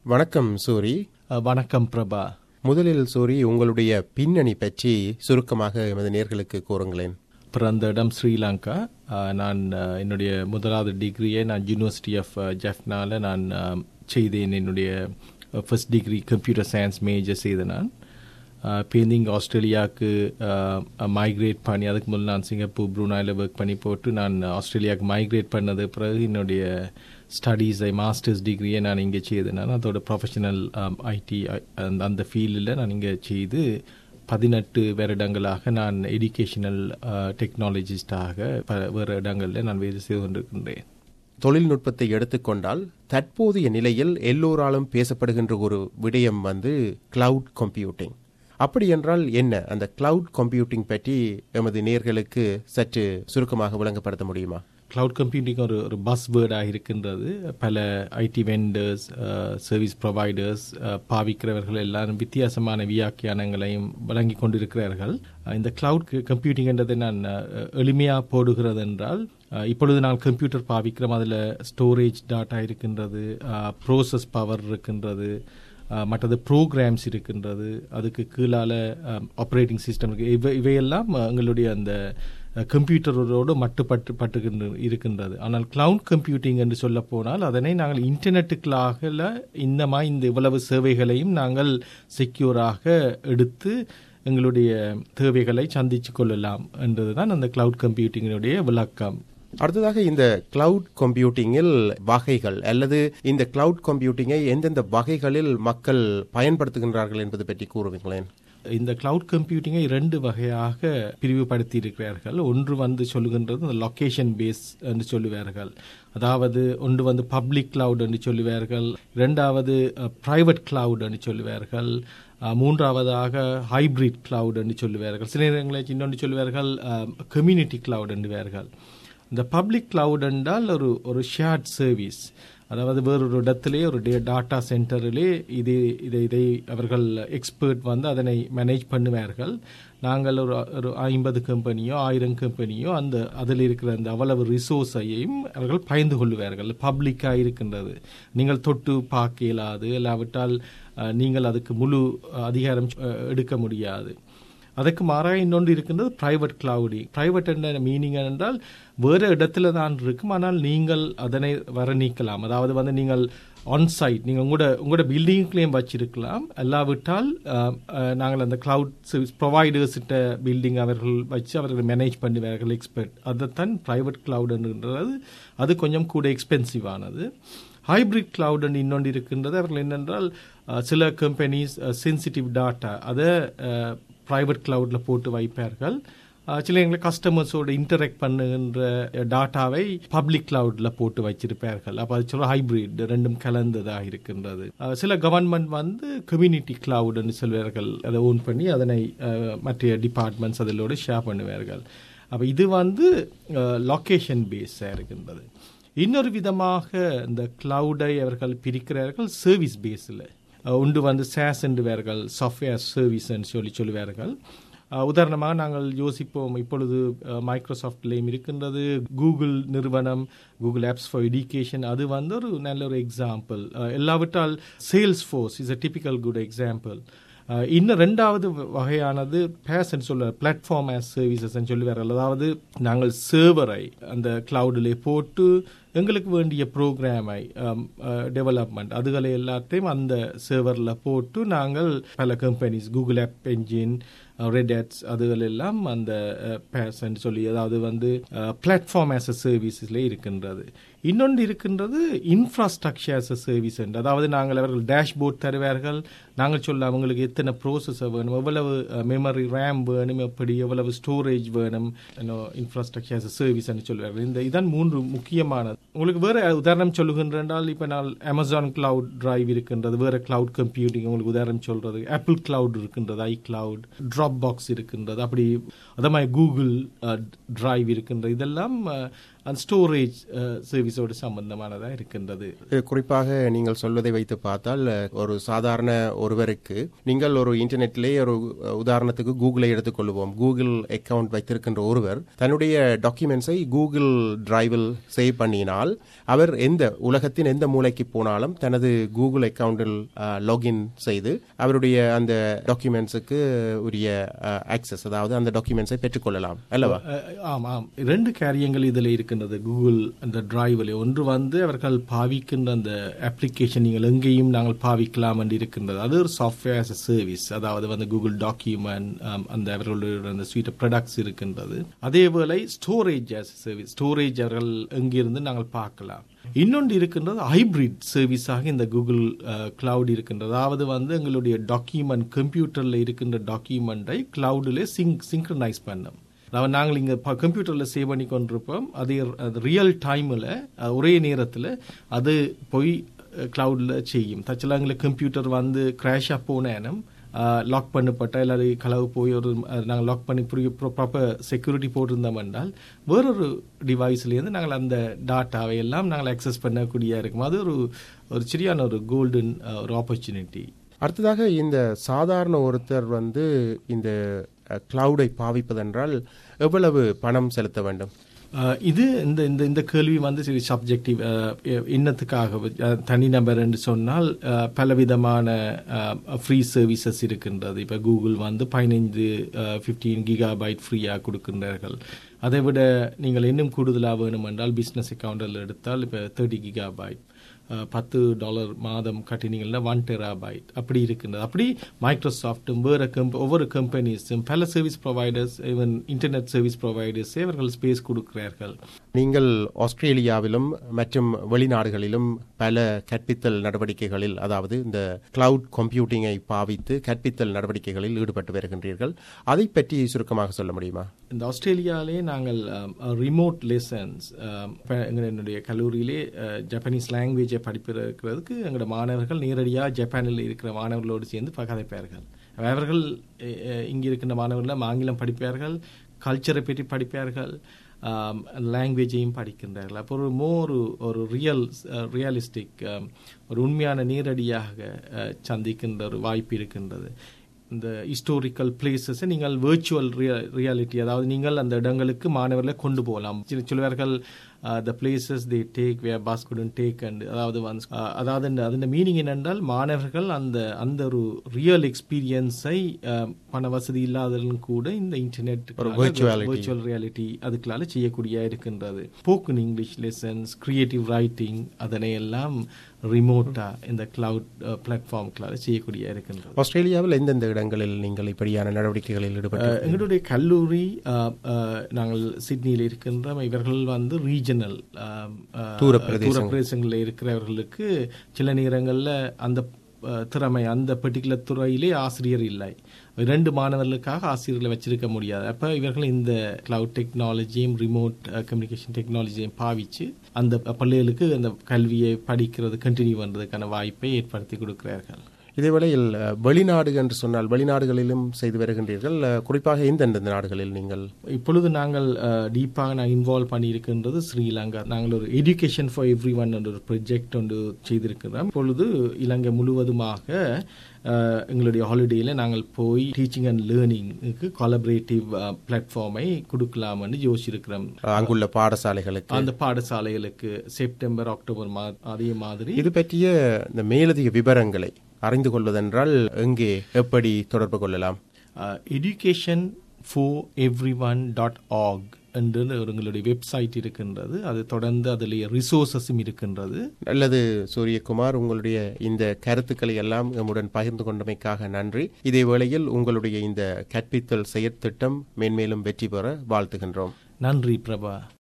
வணக்கம் சூரி அஹ், வணக்கம் பிரபா முதலில் சூரி உங்களுடைய பின்னணி பற்றி சுருக்கமாக எமது நேர்களுக்கு கூறுங்களேன் பிறந்த இடம் ஸ்ரீலங்கா அஹ், நான் அஹ், என்னுடைய முதலாவது டிகிரியை நான் யூனிவர்சிட்டி ஆஃப் ஜெஃப்னால நான் அஹ், செய்தேன் என்னுடைய first degree computer science major செய்தேன் நான் பேருந்து இங்கே ஆஸ்திரேலியாவுக்கு மைக்ரேட் பண்ணி அதுக்கு முதல்ல நான் சிங்கப்பூர் ப்ரூனாயில் ஒர்க் பண்ணி போட்டு நான் ஆஸ்திரேலியாவுக்கு மைக்ரேட் பண்ணது பிறகு என்னுடைய ஸ்டடீஸை மாஸ்டர்ஸ் டிகிரியை நான் இங்கே செய்தேன் நான் அதோட ப்ரொஃபஷனல் ஐடி அந்த அந்த ஃபீல்டில் நான் இங்கே செய்து பதினெட்டு வருடங்களாக நான் எஜுகேஷனல் டெக்னாலஜிஸ்டாக பல வேறு இடங்களில் நான் வேலை செய்து கொண்டிருக்கின்றேன் தொழில்நுட்பத்தை எடுத்துக்கொண்டால் தற்போதைய நிலையில் எல்லோராலும் பேசப்படுகின்ற ஒரு விடயம் வந்து கிளவுட் கம்ப்யூட்டிங் அப்படி என்றால் என்ன அந்த கிளவுட் கம்ப்யூட்டிங் பற்றி எமது நேர்களுக்கு சற்று சுருக்கமாக விளங்கப்படுத்த முடியுமா கிளவுட் கம்ப்யூட்டிங் ஒரு ஒரு பஸ் வேர்டாக இருக்கின்றது பல ஐடி வெண்டர்ஸ் சர்வீஸ் ப்ரொவைடர்ஸ் பாவிக்கிறவர்கள் எல்லாரும் வித்தியாசமான வியாக்கியானங்களையும் வழங்கி கொண்டிருக்கிறார்கள் அஹ், இந்த கிளவுட் கம்ப்யூட்டிங் என்றதை நான் எளிமையாக போடுகிறது என்றால் அஹ், இப்பொழுது நான் கம்ப்யூட்டர் பாவிக்கிறோம் அதில் ஸ்டோரேஜ் டாட்டா இருக்கின்றது ப்ரோசஸ் பவர் இருக்கின்றது அஹ், மற்றது ப்ரோக்ராம்ஸ் இருக்கின்றது அதுக்கு கீழால ஆப்ரேட்டிங் சிஸ்டம் இருக்கு இவை இவையெல்லாம் அஹ், எங்களுடைய அந்த அஹ், கம்ப்யூட்டரோடு மட்டுப்பட்டு பட்டுகின்ற இருக்கின்றது ஆனால் கிளவுட் கம்ப்யூட்டிங் என்று சொல்ல போனால் அதனை நாங்கள் இன்டர்நெட்டுக்களாக இந்த மாதிரி இந்த இவ்வளவு சேவைகளையும் நாங்கள் செக்யூராக எடுத்து எங்களுடைய தேவைகளை சந்திச்சு கொள்ளலாம் என்றதுதான் அந்த கிளவுட் கம்ப்யூட்டிங்கினுடைய விளக்கம் அடுத்ததாக இந்த கிளவுட் கம்ப்யூட்டிங்கில் வகைகள் அல்லது இந்த கிளவுட் கம்ப்யூட்டிங்கை எந்தெந்த வகைகளில் மக்கள் பயன்படுத்துகின்றார்கள் என்பது பற்றி கூறுவீங்களேன் இந்த கிளவுட் கம்ப்யூட்டிங்கை இரண்டு வகையாக பிரிவுபடுத்தி இருக்கிறார்கள் ஒன்று வந்து சொல்லுகின்றது இந்த லொகேஷன் பேஸ் என்று சொல்லுவார்கள் அதாவது ஒன்று வந்து பப்ளிக் கிளவுட் என்று சொல்லுவார்கள் இரண்டாவது பிரைவேட் கிளவுட் என்று சொல்லுவார்கள் அஹ், மூன்றாவதாக ஹைபிரிட் கிளவுட் என்று சொல்லுவார்கள் சில நேரங்களில் இன்னொன்று சொல்லுவார்கள் கம்யூனிட்டி கிளவுட் என்றுவார்கள் இந்த பப்ளிக் கிளவுட் என்றால் ஒரு ஒரு ஷேர்ட் சர்வீஸ் அதாவது வேறொரு இடத்திலே ஒரு டாட்டா சென்டரிலே இது இதை இதை அவர்கள் எக்ஸ்பர்ட் வந்து அதனை மேனேஜ் பண்ணுவார்கள் நாங்கள் ஒரு ஒரு ஐம்பது கம்பெனியோ ஆயிரம் கம்பெனியோ அந்த அதில் இருக்கிற அந்த அவ்வளவு ரிசோர்ஸையும் அவர்கள் பயந்து கொள்வார்கள் பப்ளிக்காக இருக்கின்றது நீங்கள் தொட்டு பார்க்க இயலாது இல்லாவிட்டால் அஹ், நீங்கள் அதுக்கு முழு அதிகாரம் அஹ், எடுக்க முடியாது அதுக்கு மாறாக இன்னொன்று இருக்கின்றது பிரைவேட் கிளவுடிங் பிரைவேட் என்ற மீனிங் என்றால் வேறு இடத்துல தான் இருக்கும் ஆனால் நீங்கள் அதனை வர நீக்கலாம் அதாவது வந்து நீங்கள் ஆன் சைட் நீங்கள் உங்களோட உங்களோட பில்டிங்லேயும் வச்சிருக்கலாம் அல்லாவிட்டால் அஹ், அஹ், நாங்கள் அந்த கிளவுட் சர்வீஸ் ப்ரொவைடர்ஸ்கிட்ட பில்டிங் அவர்கள் வச்சு அவர்கள் மேனேஜ் பண்ணுவார்கள் எக்ஸ்பர்ட் அதைத்தான் பிரைவேட் கிளவுடுன்றது அது கொஞ்சம் கூட எக்ஸ்பென்சிவ் ஆனது ஹைபிரிட் கிளவுட் இன்னொன்று இருக்கின்றது அவர்கள் என்னென்றால் அஹ், சில கம்பெனிஸ் சென்சிட்டிவ் டாட்டா அதை ப்ரைவேட் கிளவுடில் போட்டு வைப்பார்கள் அஹ், சில எங்களுக்கு கஸ்டமர்ஸோட இன்டராக்ட் பண்ணுகின்ற டாட்டாவை பப்ளிக் கிளவுடில் போட்டு வச்சிருப்பார்கள் அப்போ அது சொல்ல ஹைபிரிட் ரெண்டும் கலந்ததாக இருக்கின்றது அஹ், சில கவர்மெண்ட் வந்து கம்யூனிட்டி கிளவுட்னு சொல்வார்கள் அதை ஓன் பண்ணி அதனை அஹ், மற்ற டிபார்ட்மெண்ட்ஸ் அதிலோடு ஷேர் பண்ணுவார்கள் அப்போ இது வந்து லொக்கேஷன் பேஸாக இருக்கின்றது இன்னொரு விதமாக இந்த கிளவுடை அவர்கள் பிரிக்கிறார்கள் சர்வீஸ் பேஸில் உண்டு வந்து சேஸ் என்றுவார்கள் சாஃப்ட்வேர் சர்வீஸ் சொல்லி சொல்லுவார்கள் அஹ், உதாரணமாக நாங்கள் யோசிப்போம் இப்பொழுது மைக்ரோசாஃப்ட்லேயும் இருக்கின்றது கூகுள் நிறுவனம் கூகுள் ஆப்ஸ் ஃபார் எஜுகேஷன் அது வந்து ஒரு நல்ல ஒரு எக்ஸாம்பிள் எல்லாவிட்டால் sales force is a typical good example அஹ் இன்னும் ரெண்டாவது வ- வகையானது பேசன் சொல்ல பிளாட்ஃபார்ம் ஆஸ் சர்வீசஸ் சொல்லுவார்கள் அதாவது நாங்கள் சர்வரை அந்த கிளவுடிலே போட்டு எங்களுக்கு வேண்டிய ப்ரோக்ராமை டெவலப்மெண்ட் அதுகளை எல்லாத்தையும் அந்த சர்வரில் போட்டு நாங்கள் பல கம்பெனிஸ் கூகுள் ஆப் என்ஜின் ரெட்ஸ் அதுகள் எல்லாம் அந்த பேசன் சொல்லி அதாவது வந்து பிளாட்ஃபார்ம் ஆஸ் அ சர்வீஸில் இருக்கின்றது இன்னொன்று இருக்கின்றது இன்ஃப்ராஸ்ட்ரக்சர் ஆஸ் அ சர்வீஸ் என்று அதாவது நாங்கள் அவர்கள் டேஷ்போர்ட் தருவார்கள் நாங்கள் சொல்ல அவங்களுக்கு எத்தனை ப்ரோசஸர் வேணும் எவ்வளவு மெமரி ரேம் வேணும் எப்படி எவ்வளவு ஸ்டோரேஜ் வேணும் இன்ஃப்ராஸ்ட்ரக்சர் ஆஸ் அ சர்வீஸ் என்று சொல்வார்கள் இந்த இதான் மூன்று முக்கியமானது உங்களுக்கு வேற உதாரணம் சொல்லுகின்றால் இப்போ நான் அமேசான் கிளவுட் டிரைவ் இருக்கின்றது வேற கிளவுட் கம்ப்யூட்டிங் உங்களுக்கு உதாரணம் சொல்றது ஆப்பிள் கிளவுட் இருக்கின்றது ஐ கிளவுட் ட்ராப் பாக்ஸ் இருக்கின்றது அப்படி அதே மாதிரி கூகுள் டிரைவ் இருக்கின்றது இதெல்லாம் அஹ், அந்த ஸ்டோரேஜ் சர்வீஸோடு சம்பந்தமானதா இருக்கின்றது இது குறிப்பாக நீங்கள் சொல்வதை வைத்து பார்த்தால் அஹ், ஒரு சாதாரண ஒருவருக்கு நீங்கள் ஒரு இன்டர்நெட்டிலே ஒரு அஹ், உதாரணத்துக்கு கூகுளை எடுத்துக்கொள்வோம் கூகுள் அக்கவுண்ட் வைத்திருக்கின்ற ஒருவர் தன்னுடைய டாக்குமெண்ட்ஸை கூகுள் டிரைவில் சேவ் பண்ணினால் அவர் எந்த உலகத்தின் எந்த மூலைக்கு போனாலும் தனது கூகுள் அக்கவுண்டில் லாகின் செய்து அவருடைய அந்த டாக்குமெண்ட்ஸுக்கு உரிய ஆக்சஸ் அதாவது அந்த டாக்குமெண்ட்ஸை பெற்றுக்கொள்ளலாம் அல்லவா அஹ், ஆம் ஆம் ரெண்டு காரியங்கள் இதில் இருக்கின்றது கூகுள் அந்த டிரைவில் ஒன்று வந்து அவர்கள் பாவிக்கின்ற அந்த அப்ளிகேஷன் நீங்கள் எங்கேயும் நாங்கள் பாவிக்கலாம் என்று இருக்கின்றது அது ஒரு சாஃப்ட்வேர் as a சர்வீஸ் அதாவது வந்து கூகுள் டாக்குமெண்ட் அந்த அவர்களுடைய அந்த ஸ்வீட் ப்ராடக்ட்ஸ் இருக்கின்றது அதே வேளை storage as a service storage அவர்கள் எங்கிருந்து நாங்கள் பார்க்கலாம் இன்னொன்று இருக்கின்றது ஹைபிரிட் சர்வீஸாக இந்த கூகுள் கிளவுட் இருக்கின்றது அதாவது வந்து எங்களுடைய டாக்குமெண்ட் கம்ப்யூட்டரில் இருக்கின்ற டாக்குமெண்ட்டை கிளவுடில் சிங்க் சிங்க்ரனைஸ் பண்ணும் அதாவது நாங்கள் இங்கே கம்ப்யூட்டரில் சேவ் பண்ணி கொண்டிருப்போம் அதே அது ரியல் டைமில் ஒரே நேரத்தில் அது போய் கிளவுடில் செய்யும் தச்சலாம் எங்களுக்கு கம்ப்யூட்டர் வந்து கிராஷாக போனேனும் லாக் பண்ணப்பட்ட எல்லாரும் களவு போய் ஒரு நாங்கள் லாக் பண்ணி ப்ராப்பர் செக்யூரிட்டி போட்டிருந்தோம் என்றால் வேறொரு டிவைஸ்லேருந்து நாங்கள் அந்த டாட்டாவை எல்லாம் நாங்கள் அக்சஸ் பண்ணக்கூடிய இருக்கும் அது ஒரு ஒரு சரியான ஒரு கோல்டன் ஒரு ஆப்பர்ச்சுனிட்டி அடுத்ததாக இந்த சாதாரண ஒருத்தர் வந்து இந்த கிளவுடை பாவிப்பதென்றால் எவ்வளவு பணம் செலுத்த வேண்டும் அஹ் இது இந்த இந்த இந்த கேள்வி வந்து சரி சப்ஜெக்டிவ் இன்னத்துக்காக அஹ் தனிநபர் என்று சொன்னால் அஹ் பலவிதமான ஃப்ரீ சர்வீசஸ் இருக்கின்றது இப்போ கூகுள் வந்து பதினைந்து ஃபிஃப்டீன் கிகாபைட் ஃப்ரீயாக கொடுக்கின்றார்கள் அதை விட நீங்கள் இன்னும் கூடுதலாக வேணும் என்றால் பிஸ்னஸ் அக்கௌண்டில் எடுத்தால் இப்போ தேர்ட்டி கிகாபைட் பத்து டாலர் மாதம் கட்டினீங்கன்னா ஒன் டெராபைட் அப்படி இருக்கின்றது அப்படி மைக்ரோசாஃப்ட்டும் வேறு கம்ப ஒவ்வொரு கம்பெனிஸும் பல service providers even internet service ப்ரொவைடர்ஸே அவர்கள் ஸ்பேஸ் கொடுக்கிறார்கள் நீங்கள் ஆஸ்திரேலியாவிலும் மற்றும் வெளிநாடுகளிலும் பல கற்பித்தல் நடவடிக்கைகளில் அதாவது இந்த கிளவுட் கம்ப்யூட்டிங்கை பாவித்து கற்பித்தல் நடவடிக்கைகளில் ஈடுபட்டு வருகின்றீர்கள் அதை பற்றி சுருக்கமாக சொல்ல முடியுமா இந்த ஆஸ்திரேலியாவிலே நாங்கள் ரிமோட் லெசன்ஸ் என்னுடைய கல்லூரியிலே ஜப்பனீஸ் லாங்குவேஜை படிப்பிருக்கிறதுக்கு எங்களோட மாணவர்கள் நேரடியாக ஜப்பானில் இருக்கிற மாணவர்களோடு சேர்ந்து கதைப்பார்கள் அவர்கள் இங்கே இருக்கின்ற மாணவர்கள் ஆங்கிலம் படிப்பார்கள் கல்ச்சரை பற்றி படிப்பார்கள் லாங்குவேஜையும் படிக்கின்றார்கள் அப்போ ஒரு மோர் ஒரு ரியல் ரியலிஸ்டிக் ஒரு உண்மையான நேரடியாக சந்திக்கின்ற ஒரு வாய்ப்பு இருக்கின்றது இந்த ஹிஸ்டோரிக்கல் பிளேசஸை நீங்கள் வேர்ச்சுவல் ரியாலிட்டி அதாவது நீங்கள் அந்த இடங்களுக்கு மாணவர்களை கொண்டு போகலாம் சொல்வார்கள் the places they take way pass குடன் டேக் அண்ட் அதாவது ஒன்ஸ் அதாவது அதன் மீனிங் என்னென்றால் மாணவர்கள் அந்த அந்த ஒரு ரியல் எக்ஸ்பீரியன்ஸை பண வசதி இல்லாதவர்களும் கூட இந்த இன்டர்நெட் வேர்ச்சுவல் ரியாலிட்டி அதுக்களால செய்யக்கூடிய இருக்கின்றது போக்குன் இங்கிலீஷ் லெசன்ஸ் கிரியேட்டிவ் ரைட்டிங் அதனை எல்லாம் ரிமோட்டா இந்த கிளவுட் பிளாட்ஃபார்ம்களால செய்யக்கூடிய இருக்கின்றது ஆஸ்திரேலியாவில் எந்தெந்த இடங்களில் நீங்கள் இப்படியான நடவடிக்கைகளில் ஈடுபட்டு எங்களுடைய கல்லூரி நாங்கள் சிட்னியில் இருக்கின்ற இவர்கள் வந்து ரீஜனல் தூர பிரதேசங்களில் இருக்கிறவர்களுக்கு சில நேரங்களில் அந்த திறமை அந்த பர்டிகுலர் துறையிலே ஆசிரியர் இல்லை ரெண்டு மாணவர்களுக்காக ஆசிரியர்களை வச்சிருக்க முடியாது அப்போ இவர்கள் இந்த கிளவுட் டெக்னாலஜியும் ரிமோட் கம்யூனிகேஷன் டெக்னாலஜியையும் பாவிச்சு அந்த பள்ளிகளுக்கு அந்த கல்வியை படிக்கிறது கண்டினியூ பண்ணுறதுக்கான வாய்ப்பை ஏற்படுத்தி கொடுக்கிறார்கள் இதேவேளையில் வெளிநாடு என்று சொன்னால் வெளிநாடுகளிலும் செய்து வருகின்றீர்கள் குறிப்பாக எந்தெந்த நாடுகளில் நீங்கள் இப்பொழுது நாங்கள் டீப்பாக நாங்கள் இன்வால்வ் பண்ணியிருக்கின்றது ஸ்ரீலங்கா நாங்கள் ஒரு எஜுகேஷன் ஃபார் எவ்ரி ஒன் என்ற ஒரு ப்ரொஜெக்ட் ஒன்று செய்திருக்கிறோம் இப்பொழுது இலங்கை முழுவதுமாக எங்களுடைய ஹாலிடேயில் நாங்கள் போய் டீச்சிங் அண்ட் லேர்னிங்க்கு கொலபரேட்டிவ் பிளாட்ஃபார்மை கொடுக்கலாம்னு யோசிச்சிருக்கிறோம் அங்குள்ள பாடசாலைகளுக்கு அந்த பாடசாலைகளுக்கு செப்டம்பர் அக்டோபர் மா அதே மாதிரி இது பற்றிய இந்த மேலதிக விவரங்களை அறிந்து கொள்வதென்றால் எங்கே எப்படி தொடர்பு கொள்ளலாம் education for everyone dot org என்று எங்களுடைய வெப்சைட் இருக்கின்றது அது தொடர்ந்து அதில் ரிசோர்சஸும் இருக்கின்றது அல்லது சூரியகுமார் உங்களுடைய இந்த கருத்துக்களை எல்லாம் நம்முடன் பகிர்ந்து கொண்டமைக்காக நன்றி இதே வேளையில் உங்களுடைய இந்த கற்பித்தல் செயற்திட்டம் மேன்மேலும் வெற்றி பெற வாழ்த்துகின்றோம் நன்றி பிரபா